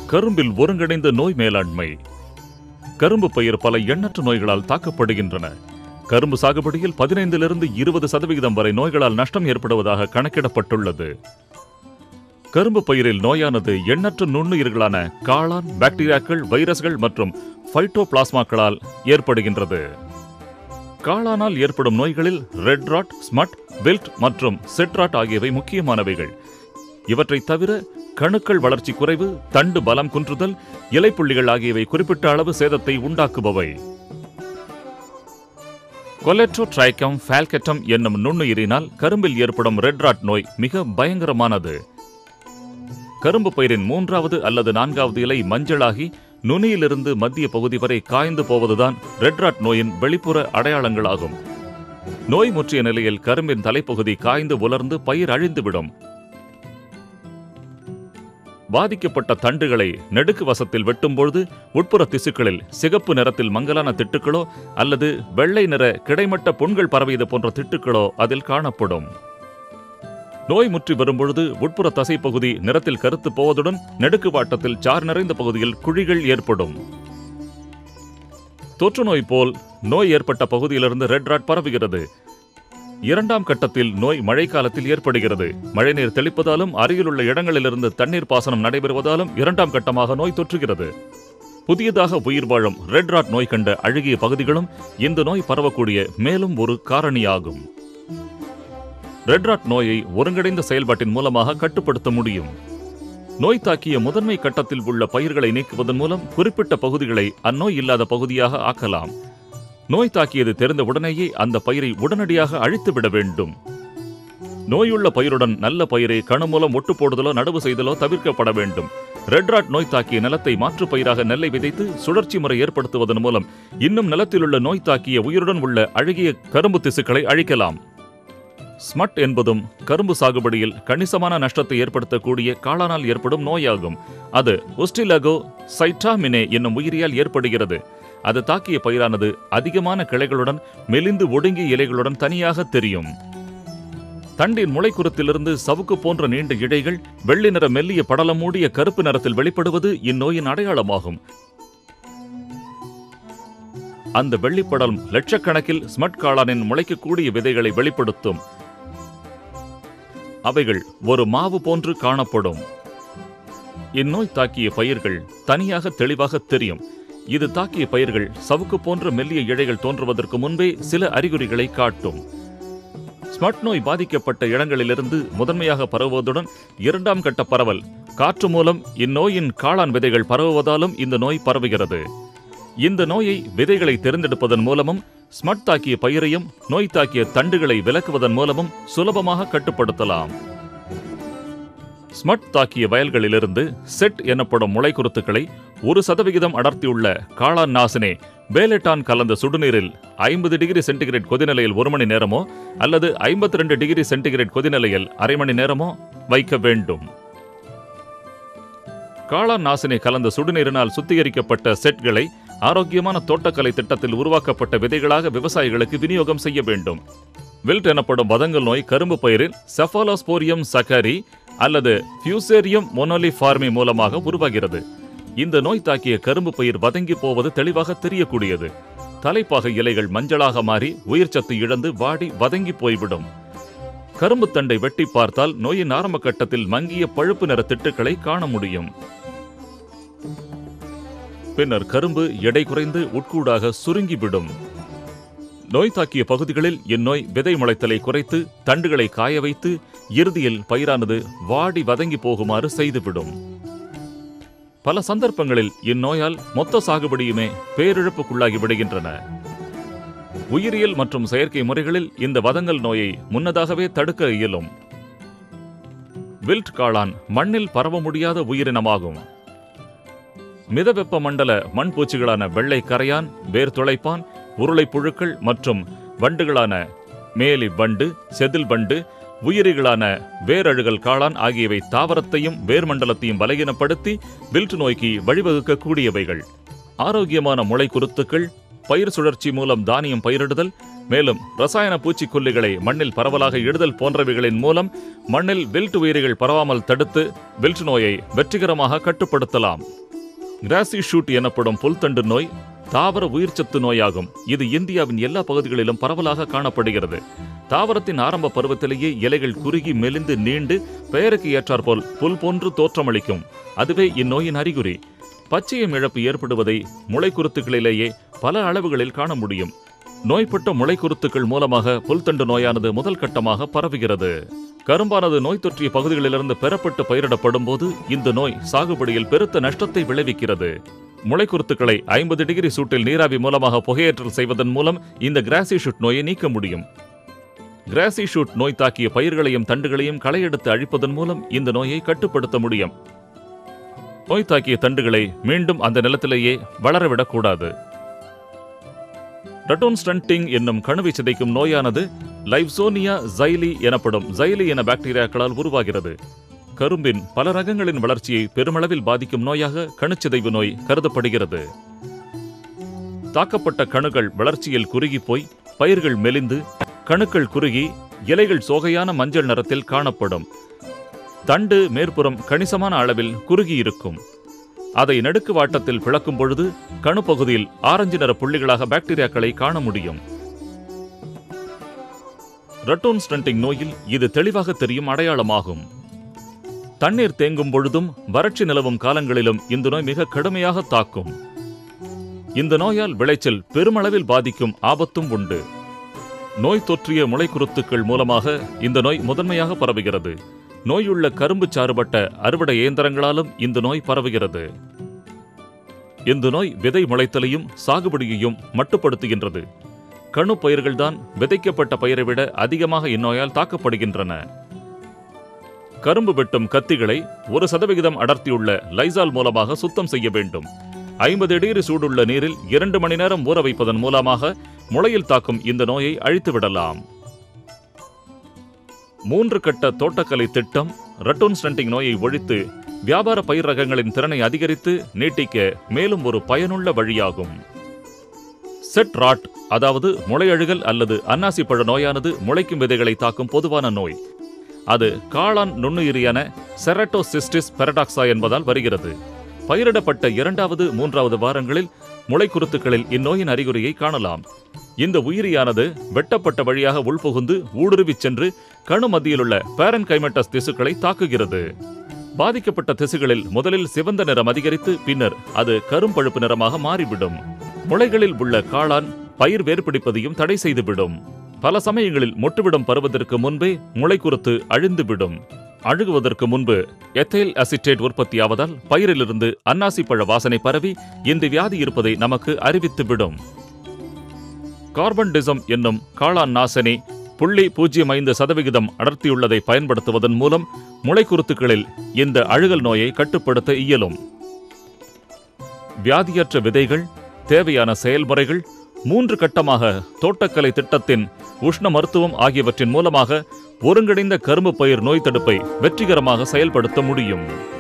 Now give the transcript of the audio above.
கரும்பில் ஒருங்கிணைந்த நோய் மேலாண்மை கரும்பு பயிர் பல எண்ணற்ற நோய்களால் தாக்கப்படுகின்றன கரும்பு சாகுபடியில் பதினைந்திலிருந்து இருபது சதவிகிதம் வரை நோய்களால் நஷ்டம் ஏற்படுவதாக கணக்கிடப்பட்டுள்ளது கரும்பு பயிரில் நோயானது எண்ணற்ற நுண்ணுயிர்களான காளான் பாக்டீரியாக்கள் வைரஸ்கள் மற்றும் ஃபைட்டோபிளாஸ்மாக்களால் ஏற்படுகின்றது காளானால் ஏற்படும் நோய்களில் ரெட் ராட் ஸ்மட் வில்ட் மற்றும் செட்ராட் ஆகியவை முக்கியமானவைகள் இவற்றை தவிர கணுக்கள் வளர்ச்சி குறைவு தண்டு பலம் குன்றுதல் இலைப்புள்ளிகள் ஆகியவை குறிப்பிட்ட அளவு சேதத்தை உண்டாக்குபவை கொலெட்ரோட்ரைக்கம் ஃபால்கெட்டம் என்னும் நுண்ணுயிரினால் கரும்பில் ஏற்படும் ரெட் ராட் நோய் மிக பயங்கரமானது கரும்பு பயிரின் மூன்றாவது அல்லது நான்காவது இலை மஞ்சளாகி நுனியிலிருந்து மத்திய பகுதி வரை காய்ந்து போவதுதான் ரெட் ராட் நோயின் வெளிப்புற அடையாளங்களாகும் நோய் முற்றிய நிலையில் கரும்பின் தலைப்பகுதி காய்ந்து உலர்ந்து பயிர் அழிந்துவிடும் பாதிக்கப்பட்ட தண்டுகளை நெடுக்கு வசத்தில் வெட்டும்பொழுது உட்புற திசுக்களில் சிகப்பு நிறத்தில் மங்கலான திட்டுக்களோ அல்லது வெள்ளை நிற கிடைமட்ட புண்கள் பரவியது போன்ற திட்டுக்களோ அதில் காணப்படும் நோய் முற்றி வரும்பொழுது உட்புற தசைப்பகுதி நிறத்தில் கருத்து போவதுடன் நெடுக்கு வாட்டத்தில் சார் நிறைந்த பகுதியில் குழிகள் ஏற்படும் தொற்று நோய் போல் நோய் ஏற்பட்ட பகுதியிலிருந்து ரெட் ராட் பரவுகிறது இரண்டாம் கட்டத்தில் நோய் மழைக்காலத்தில் ஏற்படுகிறது மழைநீர் தெளிப்பதாலும் அருகிலுள்ள இடங்களிலிருந்து தண்ணீர் பாசனம் நடைபெறுவதாலும் இரண்டாம் கட்டமாக நோய் தொற்றுகிறது புதியதாக உயிர் வாழும் ரெட் ராட் நோய் கண்ட அழுகிய பகுதிகளும் இந்த நோய் பரவக்கூடிய மேலும் ஒரு காரணியாகும் ரெட் ராட் நோயை ஒருங்கிணைந்த செயல்பாட்டின் மூலமாக கட்டுப்படுத்த முடியும் நோய் தாக்கிய முதன்மை கட்டத்தில் உள்ள பயிர்களை நீக்குவதன் மூலம் குறிப்பிட்ட பகுதிகளை அந்நோய் இல்லாத பகுதியாக ஆக்கலாம் நோய் தாக்கியது தெரிந்த உடனேயே அந்த பயிரை உடனடியாக அழித்துவிட வேண்டும் நோயுள்ள பயிருடன் நல்ல பயிரை கணு மூலம் ஒட்டு போடுதலோ நடவு செய்தலோ தவிர்க்கப்பட வேண்டும் ரெட் ராட் நோய் தாக்கிய நிலத்தை மாற்றுப் பயிராக நெல்லை விதைத்து சுழற்சி முறை ஏற்படுத்துவதன் மூலம் இன்னும் நிலத்திலுள்ள நோய் தாக்கிய உயிருடன் உள்ள அழுகிய கரும்பு திசுக்களை அழிக்கலாம் ஸ்மட் என்பதும் கரும்பு சாகுபடியில் கணிசமான நஷ்டத்தை ஏற்படுத்தக்கூடிய காளானால் ஏற்படும் நோயாகும் அது ஒஸ்டிலகோ சைட்ராமினே என்னும் உயிரியால் ஏற்படுகிறது அது தாக்கிய பயிரானது அதிகமான கிளைகளுடன் மெலிந்து ஒடுங்கிய இலைகளுடன் தனியாக தெரியும் தண்டின் முளைக்குருத்திலிருந்து சவுக்கு போன்ற நீண்ட இழைகள் வெள்ளி நிற மெல்லிய படலம் மூடிய கருப்பு நிறத்தில் வெளிப்படுவது இந்நோயின் அடையாளமாகும் அந்த வெள்ளிப்படலம் லட்சக்கணக்கில் ஸ்மட் காளானின் முளைக்கக்கூடிய விதைகளை வெளிப்படுத்தும் அவைகள் ஒரு மாவு போன்று காணப்படும் இந்நோய் தாக்கிய பயிர்கள் தனியாக தெளிவாக தெரியும் இது தாக்கிய பயிர்கள் சவுக்கு போன்ற மெல்லிய இழைகள் தோன்றுவதற்கு முன்பே சில அறிகுறிகளை காட்டும் ஸ்மட் நோய் பாதிக்கப்பட்ட இடங்களிலிருந்து முதன்மையாக பரவுவதுடன் இரண்டாம் கட்ட பரவல் காற்று மூலம் இந்நோயின் காளான் விதைகள் பரவுவதாலும் இந்த நோய் பரவுகிறது இந்த நோயை விதைகளை தேர்ந்தெடுப்பதன் மூலமும் ஸ்மட் தாக்கிய பயிரையும் நோய் தாக்கிய தண்டுகளை விலக்குவதன் மூலமும் சுலபமாக கட்டுப்படுத்தலாம் ஸ்மட் தாக்கிய வயல்களிலிருந்து செட் எனப்படும் முளைக்குருத்துக்களை ஒரு சதவிகிதம் அடர்த்தியுள்ள காளான் நாசினே பேலெட்டான் கலந்த சுடுநீரில் ஐம்பது டிகிரி சென்டிகிரேட் கொதிநிலையில் ஒரு மணி நேரமோ அல்லது ஐம்பத்தி ரெண்டு டிகிரி சென்டிகிரேட் கொதிநிலையில் அரை மணி நேரமோ வைக்க வேண்டும் காளான் நாசினி கலந்த சுடுநீரினால் சுத்திகரிக்கப்பட்ட செட்களை ஆரோக்கியமான தோட்டக்கலை திட்டத்தில் உருவாக்கப்பட்ட விதைகளாக விவசாயிகளுக்கு விநியோகம் செய்ய வேண்டும் வில்ட் எனப்படும் வதங்கல் நோய் கரும்பு பயிரில் செஃபாலோஸ்போரியம் சக்கரி அல்லது ஃபியூசேரியம் மொனோலிஃபார்மி மூலமாக உருவாகிறது இந்த நோய் தாக்கிய கரும்பு பயிர் வதங்கி போவது தெளிவாக தெரியக்கூடியது தலைப்பாக இலைகள் மஞ்சளாக மாறி உயிர்ச்சத்து இழந்து வாடி வதங்கி போய்விடும் கரும்பு தண்டை வெட்டி பார்த்தால் நோயின் ஆரம்ப கட்டத்தில் மங்கிய பழுப்பு நிற திட்டுக்களை காண முடியும் பின்னர் கரும்பு எடை குறைந்து உட்கூடாக சுருங்கிவிடும் நோய் தாக்கிய பகுதிகளில் இந்நோய் விதை முளைத்தலை குறைத்து தண்டுகளை காய வைத்து இறுதியில் பயிரானது வாடி வதங்கி போகுமாறு செய்துவிடும் பல சந்தர்ப்பங்களில் இந்நோயால் மொத்த சாகுபடியுமே பேரிழப்புக்குள்ளாகி விடுகின்றன உயிரியல் மற்றும் செயற்கை முறைகளில் இந்த வதங்கல் நோயை முன்னதாகவே தடுக்க இயலும் வில்ட் காளான் மண்ணில் பரவ முடியாத உயிரினமாகும் மிதவெப்ப மண்டல மண்பூச்சிகளான வெள்ளை கரையான் வேர் துளைப்பான் உருளை புழுக்கள் மற்றும் வண்டுகளான மேலி வண்டு செதில் வண்டு உயிரிகளான வேரழுகல் காளான் ஆகியவை தாவரத்தையும் வேர்மண்டலத்தையும் பலகீனப்படுத்தி வில்ட் நோய்க்கு வழிவகுக்கக்கூடியவைகள் ஆரோக்கியமான முளை குருத்துக்கள் பயிர் சுழற்சி மூலம் தானியம் பயிரிடுதல் மேலும் ரசாயன பூச்சிக்கொல்லிகளை மண்ணில் பரவலாக இடுதல் போன்றவைகளின் மூலம் மண்ணில் வில்ட் உயிரிகள் பரவாமல் தடுத்து வில்ட் நோயை வெற்றிகரமாக கட்டுப்படுத்தலாம் கிராசி ஷூட் எனப்படும் புல்தண்டு நோய் தாவர உயிர்ச்சத்து நோயாகும் இது இந்தியாவின் எல்லா பகுதிகளிலும் பரவலாக காணப்படுகிறது தாவரத்தின் ஆரம்ப பருவத்திலேயே இலைகள் குறுகி மெலிந்து நீண்டு பெயருக்கு ஏற்றாற்போல் புல் போன்று தோற்றமளிக்கும் அதுவே இந்நோயின் அறிகுறி பச்சையம் இழப்பு ஏற்படுவதை முளைக்குருத்துகளிலேயே பல அளவுகளில் காண முடியும் நோய்பட்ட முளைக்குருத்துக்கள் மூலமாக புல்தண்டு நோயானது முதல் கட்டமாக பரவுகிறது கரும்பானது நோய் தொற்றிய பகுதிகளிலிருந்து பெறப்பட்டு பயிரிடப்படும் போது இந்த நோய் சாகுபடியில் பெருத்த நஷ்டத்தை விளைவிக்கிறது முளைக்குருத்துக்களை ஐம்பது டிகிரி சூட்டில் நீராவி மூலமாக புகையேற்றல் செய்வதன் மூலம் இந்த கிராசி ஷூட் நோயை நீக்க முடியும் கிராசி ஷூட் நோய் தாக்கிய பயிர்களையும் தண்டுகளையும் களையெடுத்து அழிப்பதன் மூலம் இந்த நோயை கட்டுப்படுத்த முடியும் நோய் தாக்கிய தண்டுகளை மீண்டும் அந்த நிலத்திலேயே வளரவிடக்கூடாது ரட்டோன் ஸ்டன்டிங் என்னும் கணுவை சிதைக்கும் நோயானது லைவ்சோனியா ஜைலி எனப்படும் ஜைலி என பாக்டீரியாக்களால் உருவாகிறது கரும்பின் பல ரகங்களின் வளர்ச்சியை பெருமளவில் பாதிக்கும் நோயாக கணுச்சிதைவு நோய் கருதப்படுகிறது தாக்கப்பட்ட கணுகள் வளர்ச்சியில் குறுகி போய் பயிர்கள் மெலிந்து கணுக்கள் குறுகி இலைகள் சோகையான மஞ்சள் நிறத்தில் காணப்படும் தண்டு மேற்புறம் கணிசமான அளவில் குறுகி இருக்கும் அதை நடுக்கு வாட்டத்தில் பிளக்கும் பொழுது கணு பகுதியில் ஆரஞ்சு நிற புள்ளிகளாக பாக்டீரியாக்களை காண முடியும் ரட்டோன் ஸ்டன்டிங் நோயில் இது தெளிவாக தெரியும் அடையாளமாகும் தண்ணீர் தேங்கும் பொழுதும் வறட்சி நிலவும் காலங்களிலும் இந்த நோய் மிக கடுமையாக தாக்கும் இந்த நோயால் விளைச்சல் பெருமளவில் பாதிக்கும் ஆபத்தும் உண்டு நோய் தொற்றிய முளைக்குருத்துக்கள் மூலமாக இந்த நோய் முதன்மையாக பரவுகிறது நோயுள்ள கரும்பு சாறுபட்ட அறுவடை இயந்திரங்களாலும் இந்த நோய் பரவுகிறது இந்த நோய் விதை முளைத்தலையும் சாகுபடியையும் மட்டுப்படுத்துகின்றது கணு பயிர்கள்தான் விதைக்கப்பட்ட பயிரை விட அதிகமாக இந்நோயால் தாக்கப்படுகின்றன கரும்பு வெட்டும் கத்திகளை ஒரு சதவிகிதம் அடர்த்தியுள்ள லைசால் மூலமாக சுத்தம் செய்ய வேண்டும் ஐம்பது டிகிரி சூடுள்ள நீரில் இரண்டு மணி நேரம் ஊற வைப்பதன் மூலமாக முளையில் தாக்கும் இந்த நோயை அழித்து விடலாம் மூன்று கட்ட தோட்டக்கலை திட்டம் ரட்டோன் ஸ்டன்டிங் நோயை ஒழித்து வியாபார பயிர் ரகங்களின் திறனை அதிகரித்து நீட்டிக்க மேலும் ஒரு பயனுள்ள வழியாகும் செட் ராட் அதாவது முளையழுகல் அல்லது அன்னாசி பழ நோயானது முளைக்கும் விதைகளை தாக்கும் பொதுவான நோய் அது காளான் நுண்ணுயிரியான செரட்டோசிஸ்டிஸ் பெரடாக்சா என்பதால் வருகிறது பயிரிடப்பட்ட இரண்டாவது மூன்றாவது வாரங்களில் முளைக்குருத்துக்களில் இந்நோயின் அறிகுறியை காணலாம் இந்த உயிரியானது வெட்டப்பட்ட வழியாக உள்புகுந்து ஊடுருவிச் சென்று கணு மத்தியிலுள்ள பேரன்கைமெட்டஸ் திசுக்களை தாக்குகிறது பாதிக்கப்பட்ட திசுகளில் முதலில் சிவந்த நிறம் அதிகரித்து பின்னர் அது கரும்பழுப்பு நிறமாக மாறிவிடும் முளைகளில் உள்ள காளான் பயிர் வேர்பிடிப்பதையும் தடை செய்துவிடும் பல சமயங்களில் மொட்டுவிடும் பருவதற்கு முன்பே முளைக்குருத்து அழிந்துவிடும் அழுகுவதற்கு முன்பு எத்தைல் அசிட்டேட் உற்பத்தியாவதால் பயிரிலிருந்து அன்னாசி பழ வாசனை பரவி இந்த வியாதி இருப்பதை நமக்கு அறிவித்துவிடும் கார்பன் டிசம் என்னும் காளான் நாசினி புள்ளி பூஜ்ஜியம் ஐந்து சதவிகிதம் அடர்த்தியுள்ளதை பயன்படுத்துவதன் மூலம் முளைக்குருத்துக்களில் இந்த அழுகல் நோயை கட்டுப்படுத்த இயலும் வியாதியற்ற விதைகள் தேவையான செயல்முறைகள் மூன்று கட்டமாக தோட்டக்கலை திட்டத்தின் உஷ்ண மருத்துவம் ஆகியவற்றின் மூலமாக ஒருங்கிணைந்த கரும்பு பயிர் நோய் தடுப்பை வெற்றிகரமாக செயல்படுத்த முடியும்